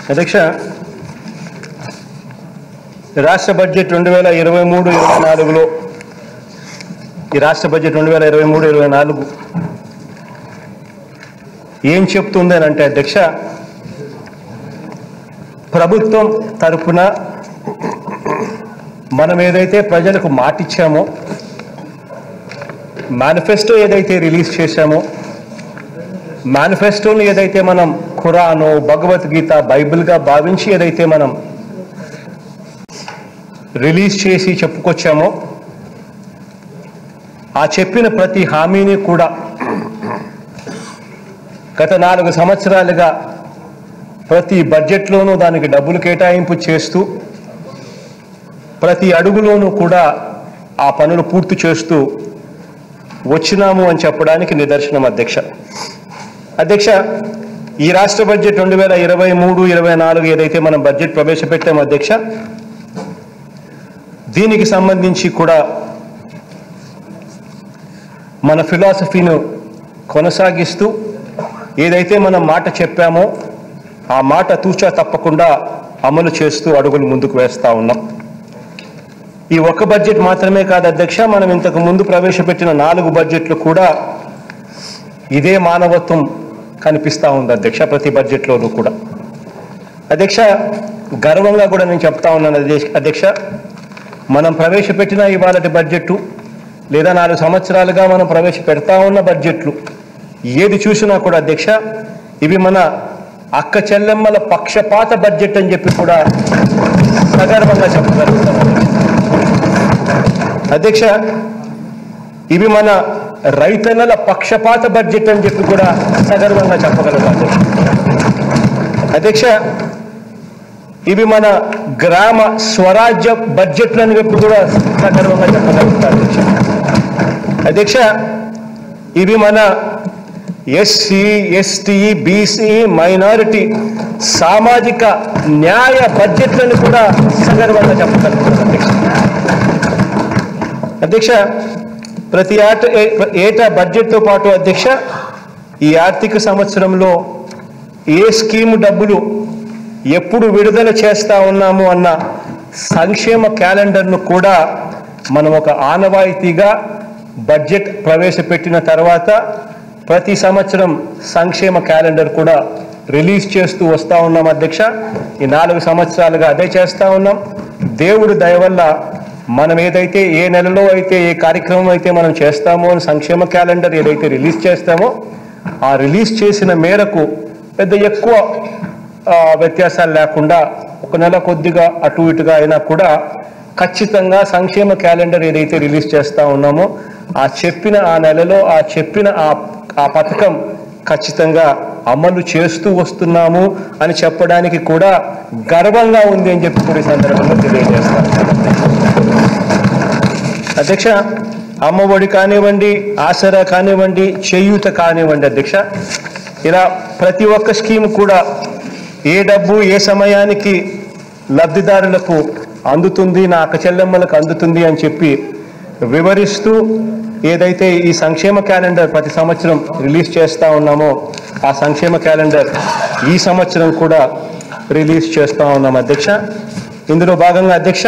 అధ్యక్ష రాష్ట్ర బడ్జెట్ రెండు వేల ఇరవై మూడు ఇరవై నాలుగులో ఈ రాష్ట్ర బడ్జెట్ రెండు వేల ఇరవై మూడు ఇరవై నాలుగు ఏం చెప్తుంది అని అంటే అధ్యక్ష ప్రభుత్వం తరపున మనం ఏదైతే ప్రజలకు మాటిచ్చామో మేనిఫెస్టో ఏదైతే రిలీజ్ చేశామో మేనిఫెస్టోని ఏదైతే మనం ఖురాను భగవద్గీత బైబిల్గా భావించి ఏదైతే మనం రిలీజ్ చేసి చెప్పుకొచ్చామో ఆ చెప్పిన ప్రతి హామీని కూడా గత నాలుగు సంవత్సరాలుగా ప్రతి బడ్జెట్లోనూ దానికి డబ్బులు కేటాయింపు చేస్తూ ప్రతి అడుగులోనూ కూడా ఆ పనులు పూర్తి చేస్తూ వచ్చినాము అని చెప్పడానికి నిదర్శనం అధ్యక్ష అధ్యక్ష ఈ రాష్ట్ర బడ్జెట్ రెండు వేల ఇరవై మూడు ఇరవై నాలుగు ఏదైతే మనం బడ్జెట్ ప్రవేశపెట్టామో అధ్యక్ష దీనికి సంబంధించి కూడా మన ఫిలాసఫీను కొనసాగిస్తూ ఏదైతే మనం మాట చెప్పామో ఆ మాట తూచా తప్పకుండా అమలు చేస్తూ అడుగులు ముందుకు వేస్తా ఉన్నాం ఈ ఒక్క బడ్జెట్ మాత్రమే కాదు అధ్యక్ష మనం ఇంతకు ముందు ప్రవేశపెట్టిన నాలుగు బడ్జెట్లు కూడా ఇదే మానవత్వం కనిపిస్తూ ఉంది అధ్యక్ష ప్రతి బడ్జెట్లోనూ కూడా అధ్యక్ష గర్వంగా కూడా నేను చెప్తా ఉన్నాను అధ్యక్ష- అధ్యక్ష మనం ప్రవేశపెట్టిన ఇవాళటి బడ్జెట్ లేదా నాలుగు సంవత్సరాలుగా మనం ప్రవేశపెడతా ఉన్న బడ్జెట్లు ఏది చూసినా కూడా అధ్యక్ష ఇవి మన అక్క చెల్లెమ్మల పక్షపాత బడ్జెట్ అని చెప్పి కూడా సగర్వంగా చెప్పగలుగుతాం అధ్యక్ష ఇవి మన రైతన్నల పక్షపాత బడ్జెట్ అని చెప్పి కూడా సగర్వంగా చెప్పగలుగుతాం అధ్యక్ష అధ్యక్ష ఇవి మన గ్రామ స్వరాజ్య బడ్జెట్లను చెప్పి కూడా సగర్వంగా చెప్పగలుగుతాం అధ్యక్ష అధ్యక్ష ఇవి మన ఎస్సీ ఎస్టీ బీసీ మైనారిటీ సామాజిక న్యాయ బడ్జెట్లను కూడా సగర్వంగా చెప్పగలుగుతాం అధ్యక్ష అధ్యక్ష ప్రతి ఏట ఏ- ఏటా బడ్జెట్తో పాటు అధ్యక్ష ఈ ఆర్థిక సంవత్సరంలో ఏ స్కీము డబ్బులు ఎప్పుడు విడుదల చేస్తా ఉన్నాము అన్న సంక్షేమ క్యాలెండర్ను కూడా మనం ఒక ఆనవాయితీగా బడ్జెట్ ప్రవేశపెట్టిన తర్వాత ప్రతి సంవత్సరం సంక్షేమ క్యాలెండర్ కూడా రిలీజ్ చేస్తూ వస్తూ ఉన్నాం అధ్యక్ష ఈ నాలుగు సంవత్సరాలుగా అదే చేస్తూ ఉన్నాం దేవుడి దయ వల్ల మనం ఏదైతే ఏ నెలలో అయితే ఏ కార్యక్రమం అయితే మనం చేస్తామో అని సంక్షేమ క్యాలెండర్ ఏదైతే రిలీజ్ చేస్తామో ఆ రిలీజ్ చేసిన మేరకు పెద్ద ఎక్కువ ఆ, వ్యత్యాసాలు లేకుండా ఒక నెల కొద్దిగా అటు ఇటుగా అయినా కూడా ఖచ్చితంగా సంక్షేమ క్యాలెండర్ ఏదైతే రిలీజ్ చేస్తా ఉన్నామో ఆ చెప్పిన ఆ నెలలో ఆ చెప్పిన ఆ ఆ పథకం ఖచ్చితంగా అమలు చేస్తూ వస్తున్నాము అని చెప్పడానికి కూడా గర్వంగా ఉంది అని చెప్పి కూడా ఈ సందర్భంగా తెలియజేస్తాను అధ్యక్ష అమ్మఒడి కానివ్వండి ఆసరా కానివ్వండి చేయూత కానివ్వండి అధ్యక్ష ఇలా ప్రతి ఒక్క స్కీమ్ కూడా ఏ డబ్బు ఏ సమయానికి లబ్ధిదారులకు అందుతుంది నా అక్క చెల్లెమ్మలకు అందుతుంది అని చెప్పి వివరిస్తూ ఏదైతే ఈ సంక్షేమ క్యాలెండర్ ప్రతి సంవత్సరం రిలీజ్ చేస్తా ఉన్నామో ఆ సంక్షేమ క్యాలెండర్ ఈ సంవత్సరం కూడా రిలీజ్ చేస్తా ఉన్నాం అధ్యక్ష ఇందులో భాగంగా అధ్యక్ష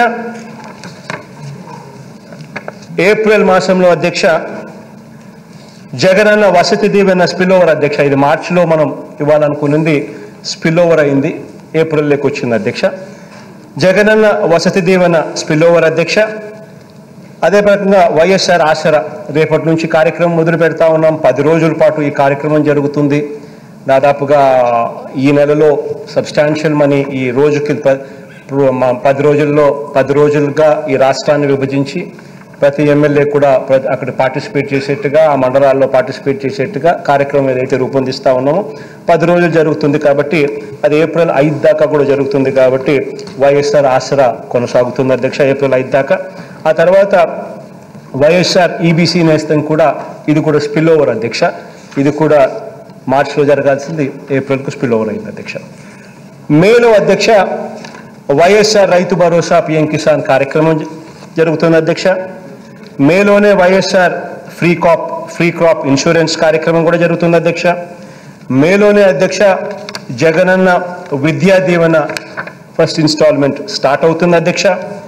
ఏప్రిల్ మాసంలో అధ్యక్ష జగనన్న వసతి దీవెన స్పిల్ ఓవర్ అధ్యక్ష ఇది మార్చిలో మనం ఇవ్వాలనుకున్నది స్పిల్ ఓవర్ అయింది ఏప్రిల్లోకి వచ్చింది అధ్యక్ష జగనన్న వసతి దీవెన స్పిల్ ఓవర్ అధ్యక్ష అదే రకంగా వైఎస్ఆర్ ఆసరా రేపటి నుంచి కార్యక్రమం మొదలు పెడతా ఉన్నాం పది రోజుల పాటు ఈ కార్యక్రమం జరుగుతుంది దాదాపుగా ఈ నెలలో సబ్స్టాన్షియల్ మనీ ఈ రోజుకి ప- మా- పది రోజుల్లో పది రోజులుగా ఈ రాష్ట్రాన్ని విభజించి ప్రతి ఎమ్మెల్యే కూడా ప్ర- అక్కడ పార్టిసిపేట్ చేసేట్టుగా ఆ మండలాల్లో పార్టిసిపేట్ చేసేట్టుగా కార్యక్రమం ఏదైతే రూపొందిస్తా ఉన్నామో పది రోజులు జరుగుతుంది కాబట్టి అది ఏప్రిల్ ఐదు దాకా కూడా జరుగుతుంది కాబట్టి వైఎస్ఆర్ ఆసరా కొనసాగుతుంది అధ్యక్ష ఏప్రిల్ ఐదు దాకా ఆ తర్వాత వైఎస్ఆర్ ఈబీసీ నేస్తం కూడా ఇది కూడా స్పిల్ ఓవర్ అధ్యక్ష ఇది కూడా మార్చిలో జరగాల్సింది ఏప్రిల్కు స్పిల్ ఓవర్ అయింది అధ్యక్ష మేలో అధ్యక్ష వైఎస్ఆర్ రైతు భరోసా పిఎం కిసాన్ కార్యక్రమం జ- జరుగుతుంది అధ్యక్ష మేలోనే YSR free crop free crop insurance కార్యక్రమం కూడా జరుగుతుంది అధ్యక్ష మేలోనే అధ్యక్ష జగనన్న విద్యా దీవెన ఫస్ట్ ఇన్స్టాల్మెంట్ స్టార్ట్ అవుతుంది అధ్యక్ష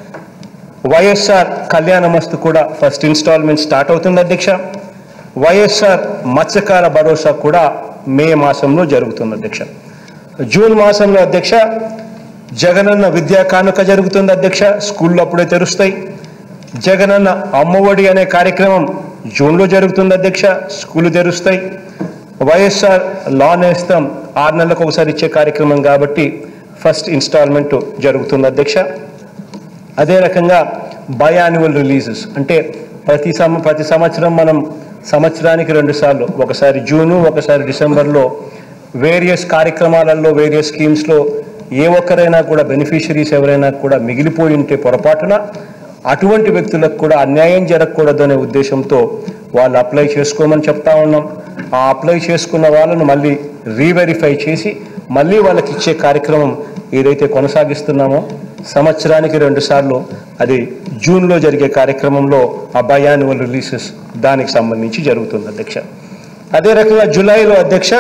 వైఎస్ఆర్ కళ్యాణమస్తు కూడా ఫస్ట్ ఇన్స్టాల్మెంట్ స్టార్ట్ అవుతుంది అధ్యక్ష వైఎస్ఆర్ మత్స్యకార భరోసా కూడా మే మాసంలో జరుగుతుంది అధ్యక్ష జూన్ మాసంలో అధ్యక్ష జగనన్న విద్యా కానుక జరుగుతుంది అధ్యక్ష స్కూళ్ళు అప్పుడే తెరుస్తాయి జగనన్న అమ్మఒడి అనే కార్యక్రమం జూన్లో జరుగుతుంది అధ్యక్ష స్కూళ్ళు తెరుస్తాయి వైఎస్ఆర్ లాన్ వేస్తాం ఆరు నెలలకు ఒకసారి ఇచ్చే కార్యక్రమం కాబట్టి ఫస్ట్ ఇన్స్టాల్మెంట్ జరుగుతుంది అధ్యక్ష అదే రకంగా బయాన్యువల్ రిలీజెస్ అంటే ప్రతి సం ప్రతి సంవత్సరం మనం సంవత్సరానికి రెండు సార్లు ఒకసారి జూను ఒకసారి డిసెంబర్లో వేరియస్ కార్యక్రమాలలో వేరియస్ స్కీమ్స్లో ఏ ఒక్కరైనా కూడా బెనిఫిషరీస్ ఎవరైనా కూడా మిగిలిపోయి ఉంటే పొరపాటున అటువంటి వ్యక్తులకు కూడా అన్యాయం జరగకూడదు అనే ఉద్దేశంతో వాళ్ళు అప్లై చేసుకోమని చెప్తా ఉన్నాం ఆ అప్లై చేసుకున్న వాళ్ళను మళ్ళీ రీవెరిఫై చేసి మళ్ళీ వాళ్ళకి ఇచ్చే కార్యక్రమం ఏదైతే కొనసాగిస్తున్నామో సంవత్సరానికి రెండు సార్లు అది జూన్లో జరిగే కార్యక్రమంలో ఆ బయాన్యువల్ రిలీజెస్ దానికి సంబంధించి జరుగుతుంది అధ్యక్ష అదే రకంగా జూలైలో అధ్యక్ష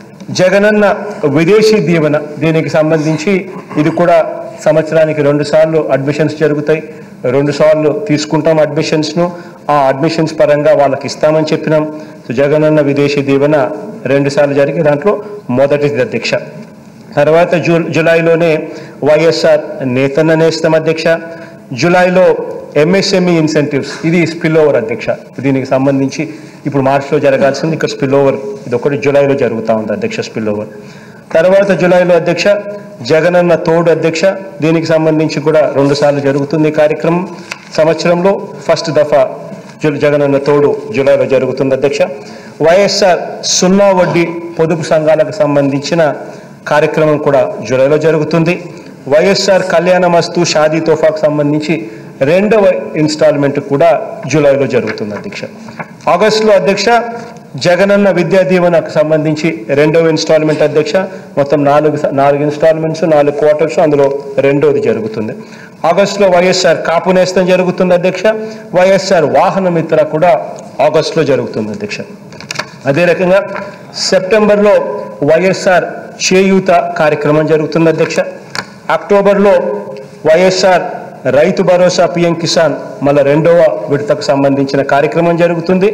జగనన్న విదేశీ దీవెన దీనికి సంబంధించి ఇది కూడా సంవత్సరానికి రెండు సార్లు అడ్మిషన్స్ జరుగుతాయి రెండు సార్లు తీసుకుంటాం అడ్మిషన్స్ను ఆ అడ్మిషన్స్ పరంగా వాళ్ళకి ఇస్తామని చెప్పినాం సో జగనన్న విదేశీ దీవెన రెండు సార్లు జరిగే దాంట్లో మొదటిది అధ్యక్ష తర్వాత జూ జూలైలోనే వైఎస్ఆర్ నేతన్న నేస్తం అధ్యక్ష జూలైలో ఎంఎస్ఎంఈ ఇన్సెంటివ్స్ ఇది స్పిల్ ఓవర్ అధ్యక్ష దీనికి సంబంధించి ఇప్పుడు మార్చిలో జరగాల్సింది ఇక్కడ స్పిల్ ఓవర్ ఇది ఒకటి జూలైలో జరుగుతూ ఉంది అధ్యక్ష స్పిల్ ఓవర్ తర్వాత జూలైలో అధ్యక్ష జగనన్న తోడు అధ్యక్ష దీనికి సంబంధించి కూడా రెండు సార్లు జరుగుతుంది ఈ కార్యక్రమం సంవత్సరంలో ఫస్ట్ దఫా జు- జగనన్న తోడు జూలైలో జరుగుతుంది అధ్యక్ష వైఎస్ఆర్ సున్నా వడ్డీ పొదుపు సంఘాలకు సంబంధించిన కార్యక్రమం కూడా జూలైలో జరుగుతుంది వైఎస్ఆర్ కళ్యాణ మస్తు షాదీ తోఫాకు సంబంధించి రెండవ ఇన్స్టాల్మెంట్ కూడా జూలైలో జరుగుతుంది అధ్యక్ష ఆగస్టులో అధ్యక్ష జగనన్న విద్యా దీవెనకు సంబంధించి రెండవ ఇన్స్టాల్మెంట్ అధ్యక్ష మొత్తం నాలుగు నాలుగు ఇన్స్టాల్మెంట్స్ నాలుగు క్వార్టర్స్ అందులో రెండోది జరుగుతుంది ఆగస్టులో వైఎస్ఆర్ కాపు నేస్తం జరుగుతుంది అధ్యక్ష వైఎస్ఆర్ వాహన మిత్ర కూడా ఆగస్టులో జరుగుతుంది అధ్యక్ష అదే రకంగా సెప్టెంబర్లో వైఎస్ఆర్ చేయూత కార్యక్రమం జరుగుతుంది అధ్యక్ష అక్టోబర్లో వైఎస్ఆర్ రైతు భరోసా పిఎం కిసాన్ మళ్ళా రెండవ విడతకు సంబంధించిన కార్యక్రమం జరుగుతుంది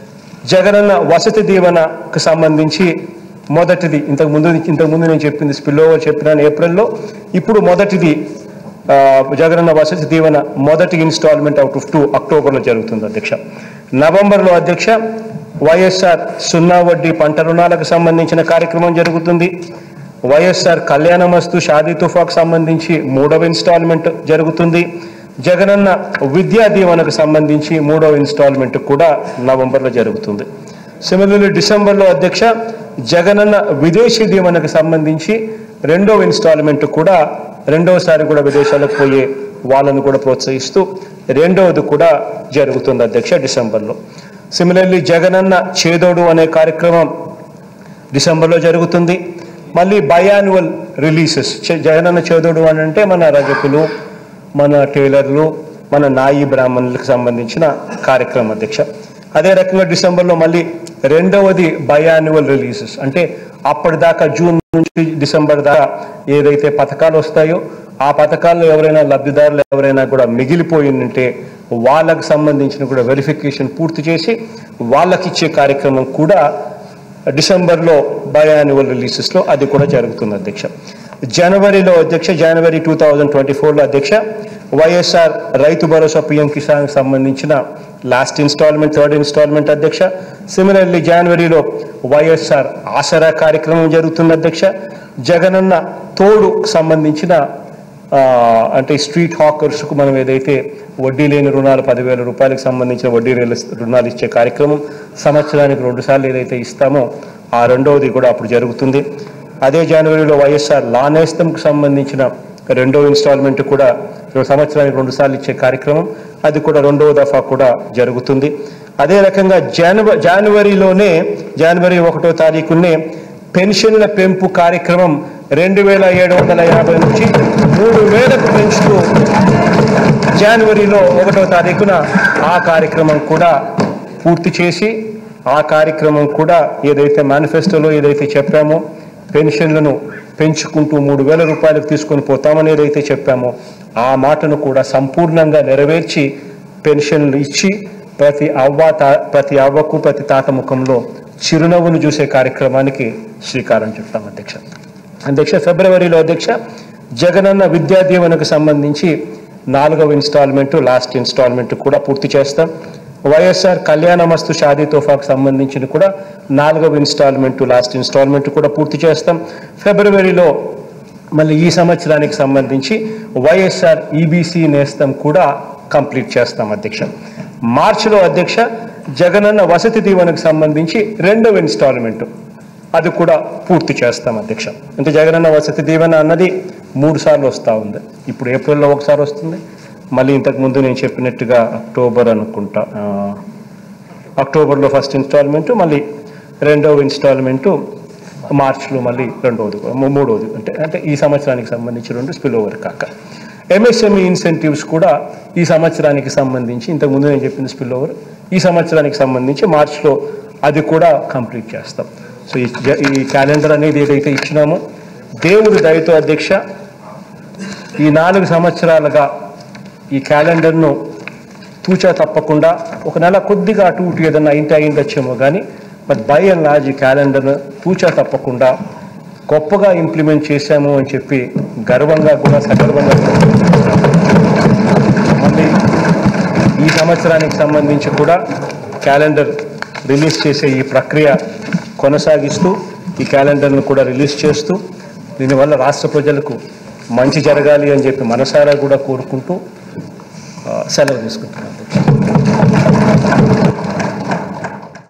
జగనన్న వసతి దీవెనకు సంబంధించి మొదటిది ఇంతకు ముందు ఇంతకు ముందు నేను చెప్పింది స్పిల్ ఓవర్ చెప్పినాను ఏప్రిల్లో ఇప్పుడు మొదటిది ఆ, జగనన్న వసతి దీవెన మొదటి ఇన్స్టాల్మెంట్ అవుట్ ఆఫ్ టూ అక్టోబర్లో జరుగుతుంది అధ్యక్ష నవంబర్లో అధ్యక్ష వైఎస్ఆర్ సున్నా వడ్డీ పంట రుణాలకు సంబంధించిన కార్యక్రమం జరుగుతుంది వైఎస్ఆర్ కళ్యాణమస్తు షాదీ తుఫాకు సంబంధించి మూడవ ఇన్స్టాల్మెంట్ జరుగుతుంది జగనన్న విద్యా దీవెనకు సంబంధించి మూడవ ఇన్స్టాల్మెంట్ కూడా నవంబర్లో జరుగుతుంది సిమిలర్లీ డిసెంబర్లో అధ్యక్ష జగనన్న విదేశీ దీవెనకు సంబంధించి రెండవ ఇన్స్టాల్మెంట్ కూడా రెండవసారి కూడా విదేశాలకు పోయే వాళ్ళను కూడా ప్రోత్సహిస్తూ రెండవది కూడా జరుగుతుంది అధ్యక్ష డిసెంబర్లో సిమిలర్లీ జగనన్న చేదోడు అనే కార్యక్రమం డిసెంబర్లో జరుగుతుంది మళ్ళీ బయాన్యువల్ రిలీజెస్ జగనన్న చేదోడు అని అంటే మన రజకులు మన టైలర్లు మన నాయి బ్రాహ్మణులకు సంబంధించిన కార్యక్రమం అధ్యక్ష అదే రకంగా డిసెంబర్లో మళ్ళీ రెండవది బయాన్యువల్ రిలీజెస్ అంటే అప్పటిదాకా జూన్ నుంచి డిసెంబర్ దాకా ఏదైతే పథకాలు వస్తాయో ఆ పథకాల్లో ఎవరైనా లబ్ధిదారులు ఎవరైనా కూడా మిగిలిపోయి ఉంటే వాళ్ళకు సంబంధించిన కూడా వెరిఫికేషన్ పూర్తి చేసి వాళ్ళకి ఇచ్చే కార్యక్రమం కూడా డిసెంబర్లో బయాన్యువల్ రిలీజెస్లో అది కూడా జరుగుతుంది అధ్యక్ష జనవరిలో అధ్యక్ష జనవరి టూ థౌజండ్ ట్వంటీ ఫోర్లో అధ్యక్ష వైఎస్ఆర్ రైతు భరోసా పిఎం కిసాన్ సంబంధించిన లాస్ట్ ఇన్స్టాల్మెంట్ థర్డ్ ఇన్స్టాల్మెంట్ అధ్యక్ష సిమిలర్లీ జనవరిలో వైఎస్ఆర్ ఆసరా కార్యక్రమం జరుగుతుంది అధ్యక్ష జగనన్న తోడు సంబంధించిన ఆ, అంటే స్ట్రీట్ హాకర్స్కు మనం ఏదైతే వడ్డీ లేని రుణాలు పదివేల రూపాయలకు సంబంధించిన వడ్డీ లేని రుణాలు ఇచ్చే కార్యక్రమం సంవత్సరానికి రెండు సార్లు ఏదైతే ఇస్తామో ఆ రెండవది కూడా అప్పుడు జరుగుతుంది అదే జనవరిలో వైఎస్ఆర్ లానేస్తంకు సంబంధించిన రెండవ ఇన్స్టాల్మెంట్ కూడా సంవత్సరానికి రెండు సార్లు ఇచ్చే కార్యక్రమం అది కూడా రెండవ దఫా కూడా జరుగుతుంది అదే రకంగా జనవ జనవరిలోనే జనవరి ఒకటో తారీఖునే పెన్షన్ల పెంపు కార్యక్రమం రెండు వేల ఏడు వందల యాభై నుంచి మూడు వేలకు పెంచుతూ జనవరిలో ఒకటో తారీఖున ఆ కార్యక్రమం కూడా పూర్తి చేసి ఆ కార్యక్రమం కూడా ఏదైతే మేనిఫెస్టోలో ఏదైతే చెప్పామో పెన్షన్లను పెంచుకుంటూ మూడు వేల రూపాయలకు తీసుకొని పోతామనేది అయితే చెప్పామో ఆ మాటను కూడా సంపూర్ణంగా నెరవేర్చి పెన్షన్లు ఇచ్చి ప్రతి అవ్వ తా ప్రతి అవ్వకు ప్రతి తాత ముఖంలో చిరునవ్వును చూసే కార్యక్రమానికి శ్రీకారం చుట్టాం అధ్యక్ష అధ్యక్ష ఫిబ్రవరిలో అధ్యక్ష జగనన్న విద్యా దీవెనకు సంబంధించి నాలుగవ ఇన్స్టాల్మెంట్ లాస్ట్ ఇన్స్టాల్మెంట్ కూడా పూర్తి చేస్తాం వైఎస్ఆర్ కళ్యాణమస్తు షాదీ తోఫాకు సంబంధించిన కూడా నాలుగవ ఇన్స్టాల్మెంట్ లాస్ట్ ఇన్స్టాల్మెంట్ కూడా పూర్తి చేస్తాం ఫిబ్రవరిలో మళ్ళీ ఈ సంవత్సరానికి సంబంధించి వైఎస్ఆర్ ఈబీసీ నేస్తం కూడా కంప్లీట్ చేస్తాం అధ్యక్ష మార్చిలో అధ్యక్ష జగనన్న వసతి దీవెనకు సంబంధించి రెండవ ఇన్స్టాల్మెంట్ అది కూడా పూర్తి చేస్తాం అధ్యక్ష అంటే జగనన్న వసతి దీవెన అన్నది మూడు సార్లు వస్తూ ఉంది ఇప్పుడు ఏప్రిల్లో ఒకసారి వస్తుంది మళ్ళీ ఇంతకు ముందు నేను చెప్పినట్టుగా అక్టోబర్ అనుకుంటా ఆ, అక్టోబర్లో ఫస్ట్ ఇన్స్టాల్మెంట్ మళ్ళీ రెండవ ఇన్స్టాల్మెంటు మార్చ్లో మళ్ళీ రెండవది మూ- మూడవది అంటే అంటే ఈ సంవత్సరానికి సంబంధించి రెండు స్పిల్ ఓవర్ కాక ఎంఎస్ఎంఈ ఇన్సెంటివ్స్ కూడా ఈ సంవత్సరానికి సంబంధించి ఇంతకు ముందు నేను చెప్పింది స్పిల్ ఓవర్ ఈ సంవత్సరానికి సంబంధించి మార్చ్లో అది కూడా కంప్లీట్ చేస్తాం సో ఈ జ- ఈ క్యాలెండర్ అనేది ఏదైతే ఇచ్చినామో దేవుడి దయతో అధ్యక్ష ఈ నాలుగు సంవత్సరాలుగా ఈ క్యాలెండర్ను తూచా తప్పకుండా ఒక నెల కొద్దిగా అటు ఇటు ఏదన్నా ఇంటి అయిండొచ్చేమో కానీ బట్ బై అండ్ లార్జ్ ఈ క్యాలెండర్ను తూచా తప్పకుండా గొప్పగా ఇంప్లిమెంట్ చేశాము అని చెప్పి గర్వంగా కూడా సగర్వంగా మళ్ళీ ఈ సంవత్సరానికి సంబంధించి కూడా క్యాలెండర్ రిలీజ్ చేసే ఈ ప్రక్రియ కొనసాగిస్తూ ఈ క్యాలెండర్ను కూడా రిలీజ్ చేస్తూ దీనివల్ల రాష్ట్ర ప్రజలకు మంచి జరగాలి అని చెప్పి మనసారా కూడా కోరుకుంటూ ఆ, సెలవు తీసుకుంటున్నాను